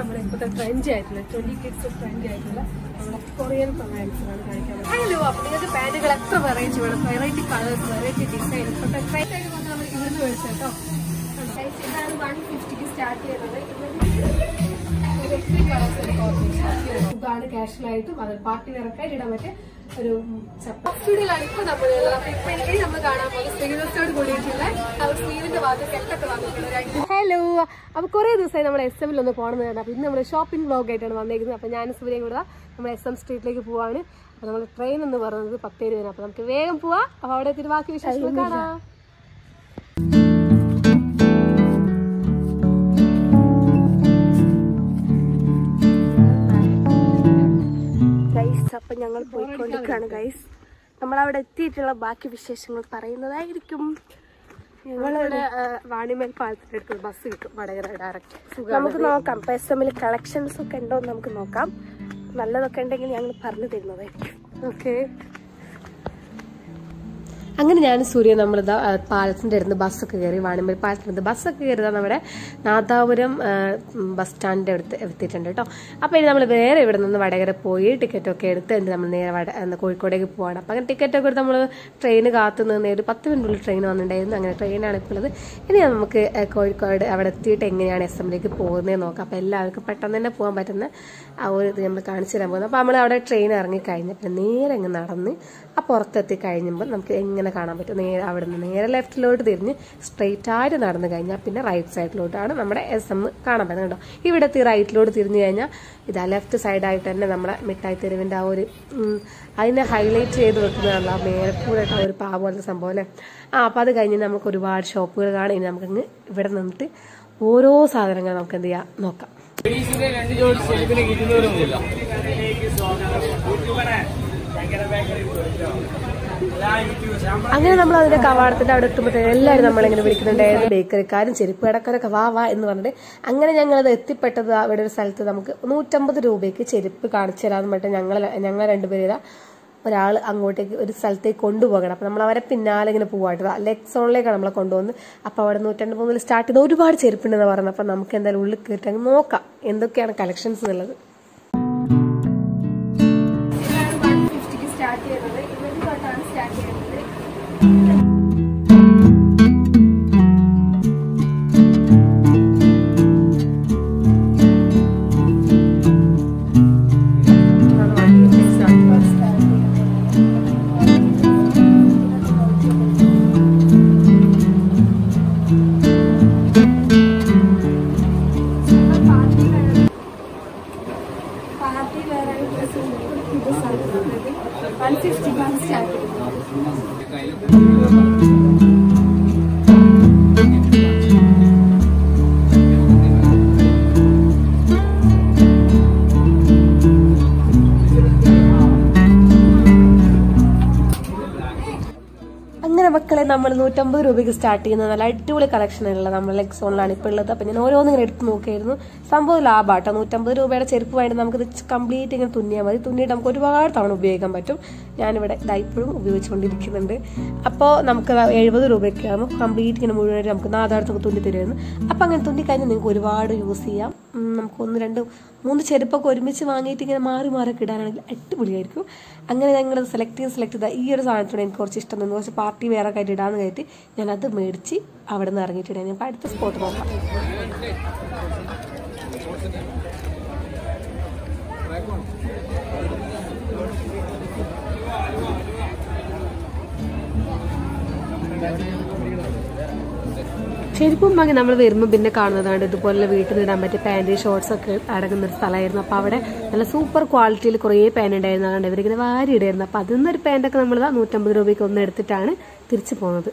നമ്മുടെ ഇപ്പോഴത്തെ ട്രെൻഡ് ആയിട്ടുള്ള ട്വന്റി കിഡ്സ് ട്രെൻഡ് ആയിട്ടുള്ള നമ്മുടെ കൊറിയൻ പാൻസുകളാണ് കാണിക്കാൻ ഹലോ അപ്പൊ നിങ്ങൾക്ക് പാൻറ്റുകൾ എത്ര വെറൈറ്റി വേണം വെറൈറ്റി കളേഴ്സ് വെറൈറ്റി ഡിസൈൻ ഇപ്പോഴത്തെ ട്രെൻഡ് ആയിട്ട് വന്ന് നമ്മൾ ഇവിടുന്ന് മേടിച്ചു കേട്ടോ ഇതാണ് വൺ ഫിഫ്റ്റിക്ക് സ്റ്റാർട്ട് ചെയ്യുന്നത് സുഖമാണ് കാഷ്വലായിട്ടും അത് പാർട്ടി വെറക്കായിട്ട് ഇടാൻ പറ്റിയ ഒരു ചപ്പാത്തിയിലാണ് ഇപ്പൊ നമ്മളുള്ളത് അപ്പൊ ഇപ്പൊ എനിക്ക് നമ്മൾ കാണാൻ പോകുന്നത് സ്ലീവ്ലെസ്സോട് കൂടിയിട്ടുള്ള ആ ഒരു സ്ലീവിന്റെ ഭാഗത്ത് കെട്ടൊക്കെ വന്നിട്ടുള്ള ഹലോ അപ്പൊ കുറെ ദിവസമായി നമ്മുടെ എസ് എമ്മിൽ ഒന്ന് പോകണമെന്ന് അപ്പൊ ഇന്ന് നമ്മൾ ഷോപ്പിംഗ് ബ്ലോഗ് ആയിട്ടാണ് വന്നേക്കുന്നത് അപ്പൊ ഞാൻ സൂര്യയും കൂടെ നമ്മുടെ എസ് എം സ്ട്രീറ്റിലേക്ക് പോവാണ് അപ്പൊ നമ്മൾ ട്രെയിൻ എന്ന് പറയുന്നത് പത്തേര് വരും അപ്പൊ നമുക്ക് വേഗം പോവാം അപ്പൊ അവിടെ എത്തിയിട്ട് ബാക്കി വിശേഷങ്ങൾ കാണാം ഗൈസ് അപ്പൊ ഞങ്ങൾ പോയിക്കൊണ്ടിരിക്കുകയാണ് ഗൈസ് നമ്മൾ അവിടെ എത്തിയിട്ടുള്ള ബാക്കി വിശേഷങ്ങൾ പറയുന്നതായിരിക്കും ഞങ്ങളിവിടെ വാണിമേൽ പാലത്തിന്റെ അടുത്ത് ബസ് കിട്ടും വടകര ഡയറക്റ്റ് നമുക്ക് നോക്കാം ഇപ്പൊ എസ് എമ്മിൽ കളക്ഷൻസ് ഒക്കെ ഉണ്ടോ എന്ന് നമുക്ക് നോക്കാം നല്ലതൊക്കെ ഉണ്ടെങ്കിൽ ഞങ്ങൾ പറഞ്ഞു തരുന്നതായിരിക്കും ഓക്കെ അങ്ങനെ ഞാൻ സൂര്യ നമ്മളിതാ ആ, പാലത്തിന്റെ അടുത്ത് ബസ്സൊക്കെ കയറി വാണിമേൽ പാലത്തിന്റെ അടുത്ത് ബസ്സൊക്കെ കയറിയതാ നമ്മുടെ നാദാപുരം ആ, ഉം, ബസ് സ്റ്റാൻഡിന്റെ അടുത്ത് എത്തിയിട്ടുണ്ട് കേട്ടോ അപ്പൊ ഇനി നമ്മൾ വേറെ ഇവിടെ നിന്ന് വടകര പോയി ടിക്കറ്റ് ഒക്കെ എടുത്ത് എന്നിട്ട് നമ്മൾ നേരെ വട എന്താ കോഴിക്കോടേക്ക് പോവാണ് അപ്പൊ അങ്ങനെ ടിക്കറ്റ് ഒക്കെ എടുത്ത് നമ്മൾ ട്രെയിൻ കാത്തു നിന്ന് ഒരു പത്ത് മിനിറ്റുള്ളിൽ ട്രെയിൻ വന്നിട്ടുണ്ടായിരുന്നു അങ്ങനെ ട്രെയിനാണ് ഇപ്പോൾ ഉള്ളത് ഇനി നമുക്ക് ആ, കോഴിക്കോട് അവിടെ എത്തിയിട്ട് എങ്ങനെയാണ് എസ് എമ്മിലേക്ക് പോകുന്നത് നോക്കാം അപ്പൊ എല്ലാവർക്കും പെട്ടെന്ന് തന്നെ പോകാൻ പറ്റുന്ന ആ ഒരു ഇത് നമ്മൾ കാണിച്ചു തരാൻ പോകുന്നത് അപ്പൊ നമ്മൾ അവിടെ ട്രെയിൻ ഇറങ്ങി കഴിഞ്ഞപ്പോൾ നേരെ അങ്ങ് നടന്ന് ആ പുറത്തെത്തി കഴിയുമ്പോൾ നമുക്ക് എങ്ങനെ കാണാൻ പറ്റും നേരെ അവിടെ നിന്ന് നേരെ ലെഫ്റ്റിലോട്ട് തിരിഞ്ഞ് സ്ട്രെയിറ്റ് ആയിട്ട് നടന്നു കഴിഞ്ഞാൽ പിന്നെ റൈറ്റ് സൈഡിലോട്ടാണ് നമ്മുടെ എസ് എം കാണാൻ പറ്റുന്നത് കേട്ടോ ഇവിടെ എത്തി റൈറ്റിലോട്ട് തിരിഞ്ഞു കഴിഞ്ഞാൽ ഇതാ ലെഫ്റ്റ് സൈഡായിട്ട് തന്നെ നമ്മുടെ മിഠായി തെരുവിൻ്റെ ആ ഒരു ഉം, അതിനെ ഹൈലൈറ്റ് ചെയ്ത് വെക്കുന്നതാണല്ലോ ആ മേലക്കൂടെ ആ ഒരു പാ പോലത്തെ സംഭവം അല്ലേ ആ അപ്പം അത് കഴിഞ്ഞ് നമുക്ക് ഒരുപാട് ഷോപ്പുകൾ കാണാം ഇനി നമുക്കങ്ങ് ഇവിടെ നിന്നിട്ട് ഓരോ സാധനങ്ങൾ നമുക്ക് എന്ത് ചെയ്യാം നോക്കാം രണ്ട് ജോഡി ഷെൽഫിന് ഇരുന്നൂറ് മുതല അങ്ങനെ നമ്മൾ അതിന്റെ കവാടത്തിന്റെ അവിടെ എത്തുമ്പോഴത്തേക്കും എല്ലാവരും നമ്മളിങ്ങനെ വിളിക്കുന്നുണ്ടായിരുന്നു ബേക്കറിക്കാരും ചെരുപ്പ് കടക്കാരൊക്കെ വാ വാ എന്ന് പറഞ്ഞിട്ട് അങ്ങനെ ഞങ്ങൾ അത് എത്തിപ്പെട്ടത് അവിടെ ഒരു സ്ഥലത്ത് നമുക്ക് നൂറ്റമ്പത് രൂപയ്ക്ക് ചെരുപ്പ് കാണിച്ചു തരാമെന്ന് പറഞ്ഞിട്ട് ഞങ്ങൾ ഞങ്ങൾ രണ്ടുപേരാ ഒരാൾ അങ്ങോട്ടേക്ക് ഒരു സ്ഥലത്തേക്ക് കൊണ്ടുപോകണം അപ്പൊ നമ്മൾ അവരെ പിന്നാലെ ഇങ്ങനെ പോവാട്ടോ ലെഗ് സോണിലേക്കാണ് നമ്മളെ കൊണ്ടുവന്ന് അപ്പൊ അവിടെ നൂറ്റമ്പത് മുതൽ സ്റ്റാർട്ട് ചെയ്ത് ഒരുപാട് ചെരുപ്പുണ്ടെന്ന് പറഞ്ഞു അപ്പൊ നമുക്ക് എന്തായാലും ഉള്ളിൽ കയറ്റി അങ്ങ് നോക്കാം എന്തൊക്കെയാണ് കളക്ഷൻസ് എന്നുള്ളത് വൺ ഫിഫ്റ്റിക്ക് സ്റ്റാർട്ട് ചെയ്യുന്നത് ഇവര് തൊട്ടാണ് സ്റ്റാർട്ട് ചെയ്യുന്നത് പാർട്ടി വേറെ ഡ്രസ്സ് വൺ ഫിഫ്റ്റിക്കാണ് സ്റ്റാർട്ട് ചെയ്യുന്നത് അങ്ങനെ മക്കളെ നമ്മൾ നൂറ്റമ്പത് രൂപയ്ക്ക് സ്റ്റാർട്ട് ചെയ്യുന്ന നല്ല അടിപൊളി കളക്ഷനുള്ള നമ്മൾ ലെഗ് സോണിലാണ് ഇപ്പോൾ ഉള്ളത് അപ്പം ഞാൻ ഓരോന്നും ഇങ്ങനെ എടുത്ത് നോക്കിയായിരുന്നു സംഭവം ലാഭാട്ടോ നൂറ്റമ്പത് രൂപയുടെ ചെരുപ്പ് വേണ്ടി നമുക്കിത് കംപ്ലീറ്റ് ഇങ്ങനെ തുന്നിയാൽ മതി തുന്നിയിട്ട് നമുക്ക് ഒരുപാട് തവണ ഉപയോഗിക്കാൻ പറ്റും ഞാനിവിടെ ഇതാ ഇപ്പോഴും ഉപയോഗിച്ചുകൊണ്ടിരിക്കുന്നുണ്ട് അപ്പോൾ നമുക്ക് എഴുപത് രൂപയ്ക്ക് ആകുമ്പോൾ കംപ്ലീറ്റ് ഇങ്ങനെ മുഴുവനായിട്ട് നമുക്ക് നാദാടത്തൊക്കെ തുന്നി തരുമായിരുന്നു അപ്പം അങ്ങനെ തുന്നി കഴിഞ്ഞാൽ നിങ്ങൾക്ക് ഒരുപാട് യൂസ് ചെയ്യാം ഉം, നമുക്ക് ഒന്ന് രണ്ട് മൂന്ന് ചെരുപ്പൊക്കെ ഒരുമിച്ച് വാങ്ങിയിട്ട് ഇങ്ങനെ മാറി മാറിയൊക്കെ ഇടാനാണെങ്കിൽ അടിപൊളിയായിരിക്കും അങ്ങനെ ഞങ്ങൾ സെലക്ട് ചെയ്ത് സെലക്ട് ചെയ്ത ഈ ഒരു സാധനത്തോട് എനിക്ക് കുറച്ച് ഇഷ്ടം തോന്നി കുറച്ച് പാർട്ടി വെയർ ഒക്കെ ആയിട്ട് ഇടാന്ന് കയറ്റി ഞാൻ അത് മേടിച്ച് അവിടെ നിന്ന് ഇറങ്ങിയിട്ടിടാൻ ഞാൻ അടുത്ത സ്പോട്ട് നോക്കാം ചെരുപ്പും വാങ്ങി നമ്മൾ വരുമ്പോൾ പിന്നെ കാണുന്നതാണ് ഇതുപോലെ വീട്ടിൽ നിന്ന് ഇടാൻ പറ്റിയ പാൻറ് ഷോർട്സ് ഒക്കെ അടങ്ങുന്ന ഒരു സ്ഥലമായിരുന്നു അപ്പോൾ അവിടെ നല്ല സൂപ്പർ ക്വാളിറ്റിയിൽ കുറേ പാൻറ് ഉണ്ടായിരുന്നു അതുകൊണ്ട് ഇവരിങ്ങനെ വാരി ഇടായിരുന്നു അപ്പോൾ അതിൽ നിന്നൊരു പാൻറ്റൊക്കെ നമ്മൾ നൂറ്റമ്പത് രൂപയ്ക്ക് ഒന്ന് എടുത്തിട്ടാണ് തിരിച്ചു പോകുന്നത്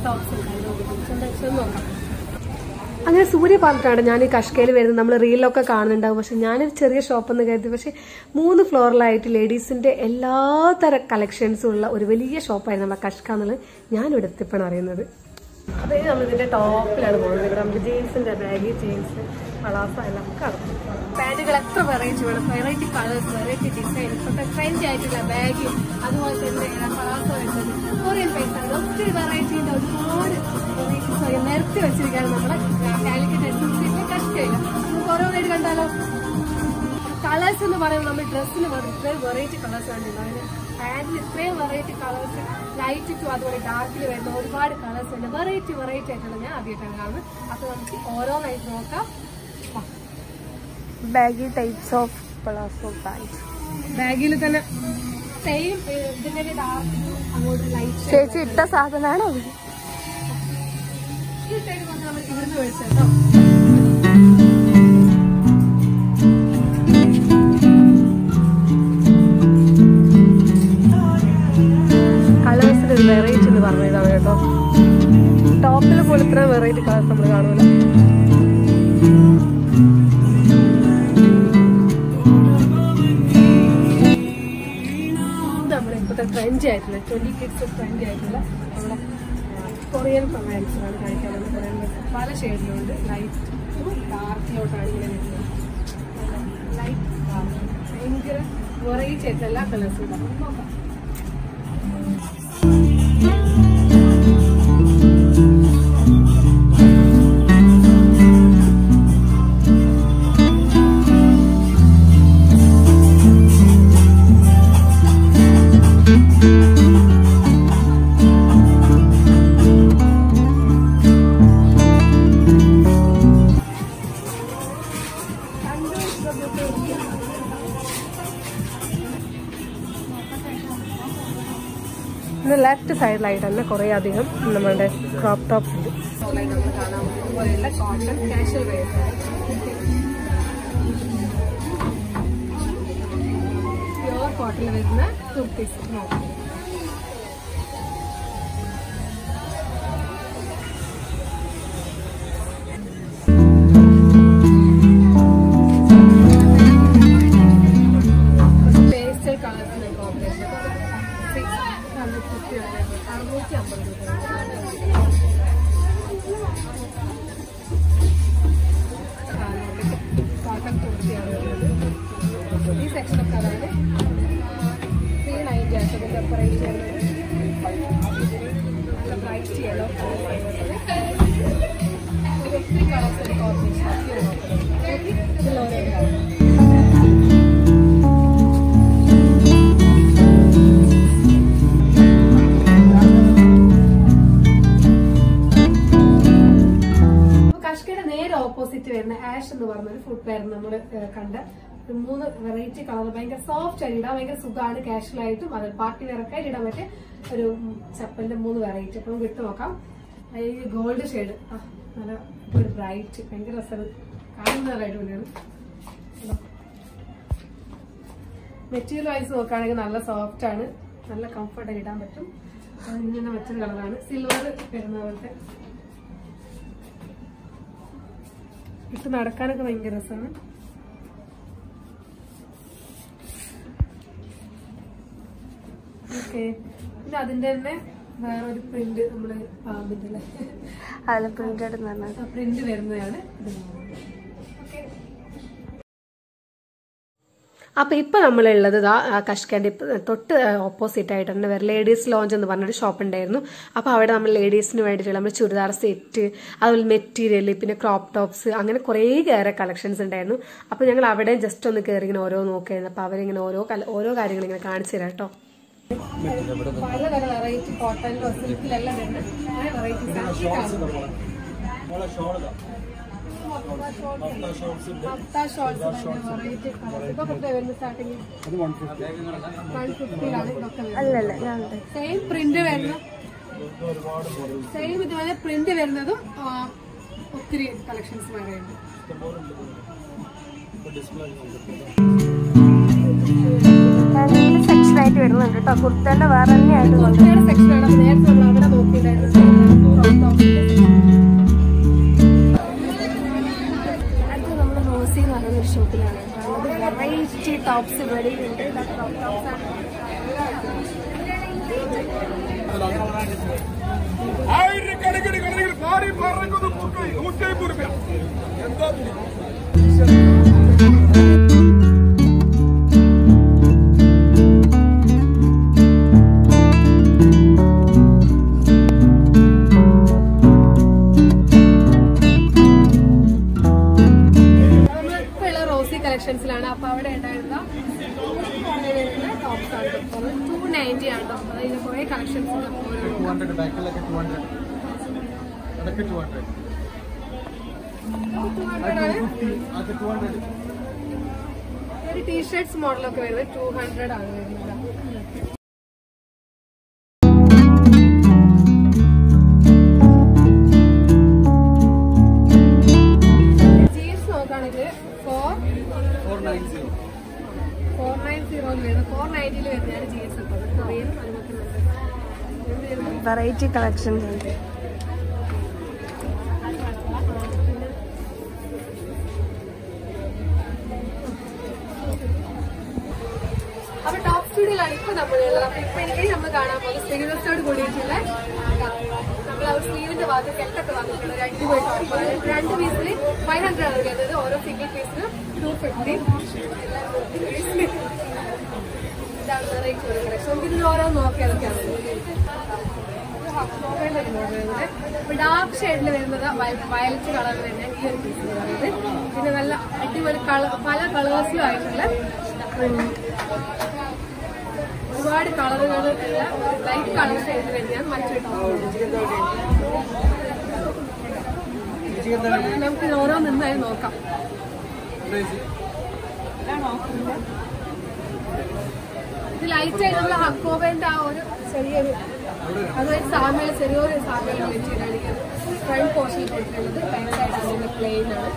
ടോപ്സ് നോക്കാം അങ്ങനെ സൂര്യ പറഞ്ഞിട്ടാണ് ഞാൻ ഈ കഷ്കയിൽ വരുന്നത് നമ്മൾ റീലൊക്കെ കാണുന്നുണ്ടാവും പക്ഷെ ഞാനൊരു ചെറിയ ഷോപ്പ് എന്ന് കരുതി പക്ഷെ മൂന്ന് ഫ്ലോറിലായിട്ട് ലേഡീസിന്റെ എല്ലാ തര കളക്ഷൻസും ഉള്ള ഒരു വലിയ ഷോപ്പായിരുന്നു നമ്മുടെ കഷ്ക എന്നുള്ളത് ഞാനിവിടെ എത്തിയപ്പോഴാണ് അറിയുന്നത് അതായത് നമ്മൾ ഇതിന്റെ ടോപ്പിലാണ് പോകുന്നത് ഇവിടെ നമുക്ക് ജീൻസിന്റെ ബാഗി ജീൻസ് പളാസ എല്ലാം കാണും പാന്റുകൾ എത്ര വെറൈറ്റി വേണം വെറൈറ്റി കളേഴ്സ് വെറൈറ്റി ഡിസൈൻ ഇപ്പോഴത്തെ ട്രെൻഡ് ആയിട്ടുള്ള ബാഗ് അതുപോലെ തന്നെ കളേഴ്സ് വരുന്നത് കൊറിയൻ പൈസ ഒത്തിരി വെറൈറ്റിന്റെ ഒരുപാട് വെറൈറ്റീസ് നിരത്തി വെച്ചിരിക്കുകയാണ് നമ്മളെ കാലിക്കറ്റ് എസ്എംസിന്റെ കഷ്ടമില്ല നമുക്ക് ഓരോന്നായിട്ട് കണ്ടാലോ കളേഴ്സ് എന്ന് പറയുമ്പോൾ നമ്മൾ ഡ്രസ്സിന് ഇത്രയും വെറൈറ്റി കളേഴ്സ് കണ്ടിട്ടുണ്ട് അതിന് പാന്റിൽ ഇത്രയും വെറൈറ്റി കളേഴ്സ് ലൈറ്റ് ടു അതുപോലെ ഡാർക്കിൽ വരുന്ന ഒരുപാട് കളേഴ്സ് ഉണ്ട് വെറൈറ്റി വെറൈറ്റി ആയിട്ടുള്ള ഞാൻ ആദ്യമായിട്ടാണ് കാണുന്നത് അപ്പൊ നമുക്ക് ഓരോന്നായിട്ട് നോക്കാം വാ. Baggy types of palazzo pant ബാഗിൽ തന്നെ സെയിം ഇതിന്റെ ഡാർക്ക് അങ്ങോട്ട് ലൈറ്റ് ചേച്ചി ഇട്ട സാധനമാണോ അത് ഈ സൈഡ് കൊണ്ട് നമ്മൾ ഇവിടുന്ന് മേടിച്ചത് കേട്ടോ കളേഴ്സിന് ഒരു വെറൈറ്റി എന്ന് പറഞ്ഞതാണ് കേട്ടോ ടോപ്പിൽ പോലും ഇത്ര വെറൈറ്റി കളേഴ്സ് നമ്മൾ കാണൂല നമ്മുടെ ഇപ്പോഴത്തെ ട്രെൻഡ് ആയിട്ടുള്ള ട്വന്റി കിഡ്സ് ട്രെൻഡ് ആയിട്ടുള്ള നമ്മുടെ കൊറിയൻ ഫാൻസാണ് കഴിക്കാറുള്ളത് കൊറിയൻ പല ഷെയ്ഡിലുണ്ട് ലൈറ്റ് ഡാർക്കിലോട്ടാണ് ഇങ്ങനെ വരുന്നത് ലൈറ്റ് ഭയങ്കര വെറൈറ്റി ആയിട്ട് എല്ലാ കളേഴ്സും ഉണ്ടാവും നോക്കാം ഇന്ന് ലെഫ്റ്റ് സൈഡിലായിട്ട് തന്നെ കുറേ അധികം നമ്മുടെ ക്രോപ്പ് ടോപ്സ് ഉണ്ട് നമ്മൾ കാണാൻ പോലെയുള്ള കോട്ടൺ കാഷ്വൽ വെയർസ് പ്യുവർ കോട്ടണിൽ വരുന്ന കുർത്തീസ് നോക്കാം പേസ്റ്റൽ കളേഴ്സിന്റെ കോമ്പിനേഷൻ അറുന്നൂറ്റി അമ്പത് രൂപ കോട്ടൺ കുർത്തിയാണ് വരുന്നത് ഈ സെക്ഷനൊക്കെ അതായത് ത്രീ നയൻറ്റി ആണ് ഇതിന്റെ പ്രൈസ് വരുന്നത് നല്ല ബ്രൈറ്റ് യെല്ലോ ഒത്തിരി കളേഴ്സിന്റെ കോമ്പിനേഷൻ ഇതിലോരോ കഷ്കയുടെ നേരെ ഓപ്പോസിറ്റ് വരുന്ന ആഷ് എന്ന് പറഞ്ഞ ഒരു ഫുഡ് വെയർ നമ്മൾ കണ്ട ഒരു മൂന്ന് വെറൈറ്റി കളർ ഭയങ്കര സോഫ്റ്റ് ആയിട്ട് ഇടാൻ ഭയങ്കര സുഖമാണ് കാഷ്വൽ ആയിട്ടും അത് പാർട്ടി വെയർ ഒക്കെ ആയിട്ട് ഇടാൻ പറ്റിയ ഒരു ചപ്പലിന്റെ മൂന്ന് വെറൈറ്റി അപ്പൊ നമുക്ക് ഇട്ട് നോക്കാം ഈ ഗോൾഡ് ഷെയ്ഡ് നല്ല ഒരു ബ്രൈറ്റ് ഭയങ്കര രസം കാണുന്നതായിട്ട് വേണ്ടിയാണ് മെറ്റീരിയൽ വൈസ് നോക്കുകയാണെങ്കിൽ നല്ല സോഫ്റ്റ് ആണ് നല്ല കംഫർട്ട് ഇടാൻ പറ്റും ഇങ്ങനെ മറ്റൊരു കളറാണ് സിൽവർ വരുന്ന പോലത്തെ ഇട്ട് നടക്കാനൊക്കെ ഭയങ്കര രസമാണ് ഓക്കെ പിന്നെ അതിന്റെ തന്നെ വേറൊരു പ്രിന്റ് നമ്മള് പാമ്പിന്റെ അല്ലേ അതിൽ പ്രിന്റഡ് എന്ന് പറഞ്ഞാൽ പ്രിന്റ് വരുന്നതാണ് ഇത് ഓക്കെ അപ്പൊ ഇപ്പൊ നമ്മളുള്ളത് ഇതാ ആ കഷ്കന്റെ ഇപ്പ- തൊട്ട് ഓപ്പോസിറ്റ് ആയിട്ട് തന്നെ വേറെ ലേഡീസ് ലോഞ്ച് എന്ന് പറഞ്ഞൊരു ഷോപ്പ് ഉണ്ടായിരുന്നു അപ്പൊ അവിടെ നമ്മൾ ലേഡീസിന് വേണ്ടിയിട്ടുള്ള നമ്മൾ ചുരിദാർ സെറ്റ് അതുപോലെ മെറ്റീരിയൽ പിന്നെ ക്രോപ്പ് ടോപ്സ് അങ്ങനെ കുറേ കയറെ കളക്ഷൻസ് ഉണ്ടായിരുന്നു അപ്പൊ ഞങ്ങൾ അവിടെ ജസ്റ്റ് ഒന്ന് കയറി ഇങ്ങനെ ഓരോ നോക്കിയായിരുന്നു അപ്പൊ അവരിങ്ങനെ ഓരോ കല- ഓരോ കാര്യങ്ങൾ ഇങ്ങനെ കാണിച്ചു തരാം കേട്ടോ പലതരം വെറൈറ്റി കോട്ടണിലോ സിൽക്കിലെല്ലാം വരുന്ന വെറൈറ്റീസ് ഹഫ്ത ഷോർട്സ് വെറൈറ്റി ഇതൊക്കെ വരുന്ന സ്റ്റാർട്ടിങ് വൺ ഫിഫ്റ്റിയിലാണ് ഇതൊക്കെ വരുന്നത് അല്ലല്ല ഞാൻ സെയിം പ്രിന്റ് വരുന്ന സെയിം ഇതുപോലെ പ്രിന്റ് വരുന്നതും ആ, ഒത്തിരി കളക്ഷൻസ് വേറെയുണ്ട് സെക്ഷൻ ആയിട്ട് വരുന്നുണ്ട് കേട്ടോ കുർത്തേന്റെ വേറെ തന്നെ ആയിട്ട് കൊണ്ട് കുർത്തയുടെ സെക്ഷനാണ് അപ്പൊ നേരത്തെ നമ്മൾ അവിടെ നോക്കിയിട്ടുണ്ടായിരുന്നു അടുത്ത് നമ്മൾ റോസി എന്ന് പറയുന്ന ഒരു ഷോപ്പിലാണ് വെറൈറ്റി ടോപ്സ് ഇവിടെ ഉണ്ട് ആയിരക്കണക്കിന് കടകൾ പാടി പറങ്ങുന്ന പൂക്കൾ നൂറ്റമ്പത് രൂപ എന്താ നമ്മൾ ഇപ്പൊ ഉള്ള റോസി കളക്ഷൻസിലാണ് അപ്പൊ അവിടെ ഉണ്ടായിരുന്ന ടോപ്സ് ആണ് ടു നയൻറ്റി ആണ് കേട്ടോ അതായത് കുറെ കളക്ഷൻസ് ടു ഹൺഡ്രഡ് ബാക്കിലൊക്കെ ടു ഹൺഡ്രഡ് അതൊക്കെ ടു ഹൺഡ്രഡ് അത് ടു ഹൺഡ്രഡ് ഒരു ടീഷർട്ട്സ് മോഡലൊക്കെ വരുന്നത് ടു ഹൺഡ്രഡ് ആണ് വരുന്നത് ജീൻസ് നോക്കുകയാണെങ്കിൽ four four nine zero four nine സീറോയിൽ വരുന്നത് ഫോർ നയൻറ്റിയിൽ വരുന്നതാണ് ജീൻസ് അപ്പോൾ കൊറിയനും അതുപോലെ തന്നെ വെറൈറ്റി കളക്ഷൻസ് ഉണ്ട് അപ്പൊ ടോപ്പ് സ്റ്റുഡിയോയിലാണ് ഇപ്പൊ നമ്മളുള്ളത് അപ്പൊ ഇപ്പൊ എനിക്ക് നമ്മൾ കാണാൻ പോകുന്നത് സ്ലീവ്ലെസ്സോട് കൂടിയിട്ടുള്ള നമ്മൾ ആ സ്ലീവിന്റെ ഭാഗത്ത് കെട്ടൊക്കെ വന്നിട്ടുണ്ട് ഒരു അടിപൊളി ടോപ്പ് അതായത് രണ്ട് പീസിന് ഫൈവ് ഹൺഡ്രഡ് ആണ് വരുന്നത് ഓരോ സിംഗിൾ പീസിന് ടു ഫിഫ്റ്റി ഇതാണ് റേറ്റ് വരുന്നത് നമുക്ക് ഇതിൽ ഓരോ നോക്കിയതൊക്കെയാണ് ഡാർക്ക് ഷെയ്ഡിൽ വരുന്നത് വയലറ്റ് കളർ തന്നെ ഈ ഒരു പീസ് പറയുന്നത് പിന്നെ നല്ല അടിപൊളി കളർ പല കളേഴ്സിലും ആയിട്ടുള്ള ഒരുപാട് കളറുകൾ ലൈറ്റ് കളർ ഷെയ്ഡ് തന്നെയാണ് മറ്റൊരു ടോപ്പ് നമുക്ക് ഇത് ഓരോ നിന്നായി നോക്കാം ഇത് ലൈറ്റ് ആയിട്ട് നമ്മൾ ഹക്കോബന്റെ ആ ഒരു ചെറിയൊരു അതൊരു സാമ്യത ചെറിയൊരു സാമ്യത വെച്ചിട്ടാണ് ഫ്രണ്ട് പോർഷൻ കൊടുക്കുന്നത് ബാക്ക് സൈഡ് അതിന്റെ പ്ലെയിൻ ആണ്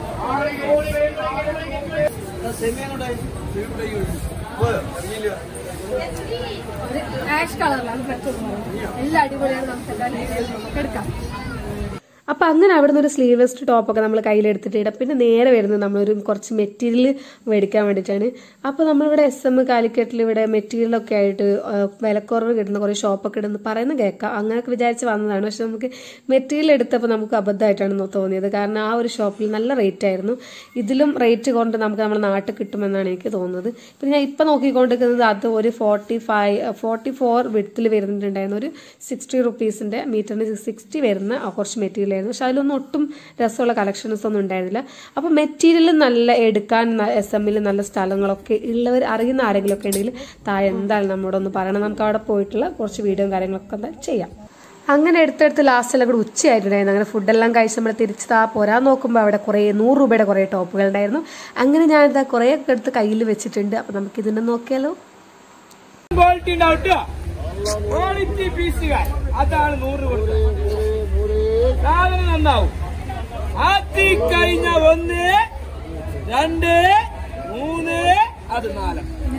ഒരു ആഷ് കളറിലാണ് പറ്റുന്നത് എല്ലാം അടിപൊളിയാണ് നമുക്ക് എന്തായാലും നമുക്ക് എടുക്കാം അപ്പൊ അങ്ങനെ അവിടുന്ന് ഒരു സ്ലീവ്ലെസ് ടോപ്പൊക്കെ നമ്മൾ കയ്യിലെടുത്തിട്ട് ഇടാം പിന്നെ നേരെ വരുന്നത് നമ്മളൊരു കുറച്ച് മെറ്റീരിയൽ മേടിക്കാൻ വേണ്ടിയിട്ടാണ് അപ്പൊ നമ്മളിവിടെ എസ് എം കാലിക്കറ്റിൽ ഇവിടെ മെറ്റീരിയലൊക്കെ ആയിട്ട് ആ, വിലക്കുറവ് കിട്ടുന്ന കുറേ ഷോപ്പൊക്കെ ഇടുന്നു പറയുന്നത് കേൾക്കാം അങ്ങനെയൊക്കെ വിചാരിച്ച് വന്നതാണ് പക്ഷെ നമുക്ക് മെറ്റീരിയൽ എടുത്തപ്പോൾ നമുക്ക് അബദ്ധമായിട്ടാണ് തോന്നിയത് കാരണം ആ ഒരു ഷോപ്പിൽ നല്ല റേറ്റ് ആയിരുന്നു ഇതിലും റേറ്റ് കൊണ്ട് നമുക്ക് നമ്മുടെ നാട്ടിൽ കിട്ടുമെന്നാണ് എനിക്ക് തോന്നുന്നത് പിന്നെ ഞാൻ ഇപ്പം നോക്കിക്കൊണ്ടിരിക്കുന്നത് അത് ഒരു ഫോർട്ടി ഫൈവ് ഫോർട്ടി ഫോർ വിഡ്ത്തിൽ വരുന്നുണ്ടായിരുന്നു ഒരു സിക്സ്റ്റി റുപ്പീസിൻ്റെ മീറ്ററിന് സിക്സ്റ്റി വരുന്ന ആ കുറച്ച് മെറ്റീരിയൽ ആയിരുന്നു പക്ഷെ അതിലൊന്നും ഒട്ടും രസമുള്ള കളക്ഷൻസ് ഒന്നും ഉണ്ടായിരുന്നില്ല അപ്പോൾ മെറ്റീരിയൽ നല്ല എടുക്കാൻ എസ് എമ്മിൽ നല്ല സ്ഥലങ്ങളൊക്കെ ഉള്ളവർ അറിയുന്ന ആരെങ്കിലും ഒക്കെ ഉണ്ടെങ്കിൽ താഴെ എന്തായാലും നമ്മോട് ഒന്ന് പറയണം നമുക്ക് അവിടെ പോയിട്ടുള്ള കുറച്ച് വീഡിയോയും കാര്യങ്ങളൊക്കെ എന്തായാലും ചെയ്യാം അങ്ങനെ എടുത്തെടുത്ത് ലാസ്റ്റ് എല്ലാം കൂടെ ഉച്ചയായിട്ടുണ്ടായിരുന്നു അങ്ങനെ ഫുഡെല്ലാം കഴിച്ച് നമ്മൾ തിരിച്ച് താ പോരാൻ നോക്കുമ്പോൾ അവിടെ കുറേ നൂറ് രൂപയുടെ കുറേ ടോപ്പുകൾ ഉണ്ടായിരുന്നു അങ്ങനെ ഞാൻ ഇതാ കുറേ ഒക്കെ എടുത്ത് കയ്യിൽ വെച്ചിട്ടുണ്ട് അപ്പം നമുക്ക് ഇതിനെ നോക്കിയാലോ ക്വാളിറ്റി ഉണ്ടാവും ട്ടോ. ക്വാളിറ്റി പീസുകൾ അതാണ് നൂറ് കൊടുത്തത് സാധനം നന്നാവും ആദ്യ കഴിഞ്ഞ ഒന്ന് രണ്ട് മൂന്ന് അത് നാല്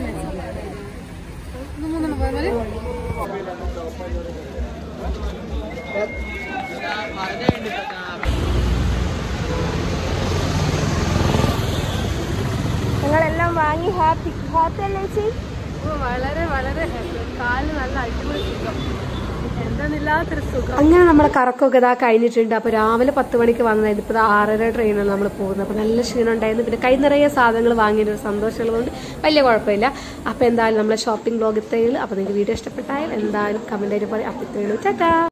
മൂന്നെണ്ണം പോയാൽ നിങ്ങളെല്ലാം വാങ്ങി ഹാപ്പി ഹാപ്പി അല്ലേ ചേച്ചി ഓ, വളരെ വളരെ happy. കാലിന് നല്ല അടിപൊളി സുഖം എന്താന്നില്ലാത്തൊരു സുഖം അങ്ങനെ നമ്മുടെ കറക്കമൊക്കെ ഇതാ കഴിഞ്ഞിട്ടുണ്ട് അപ്പോൾ രാവിലെ പത്ത് മണിക്ക് വന്നതായിരുന്നു ഇപ്പോൾ ആറര ട്രെയിനാണ് നമ്മൾ പോകുന്നത് അപ്പോൾ നല്ല ക്ഷീണം ഉണ്ടായിരുന്നു പിന്നെ കൈ നിറയെ സാധനങ്ങൾ വാങ്ങിയൊരു സന്തോഷമുള്ളതുകൊണ്ട് വലിയ കുഴപ്പമില്ല അപ്പോൾ എന്തായാലും നമ്മളെ ഷോപ്പിംഗ് ബ്ലോഗ് ഇത്രയുള്ളൂ അപ്പോൾ നിങ്ങൾക്ക് വീഡിയോ ഇഷ്ടപ്പെട്ടാൽ എന്തായാലും കമൻറ്റ് ആയിട്ട് പറയും അപ്പോൾ ഇത്രയുള്ളൂ ചാറ്റാ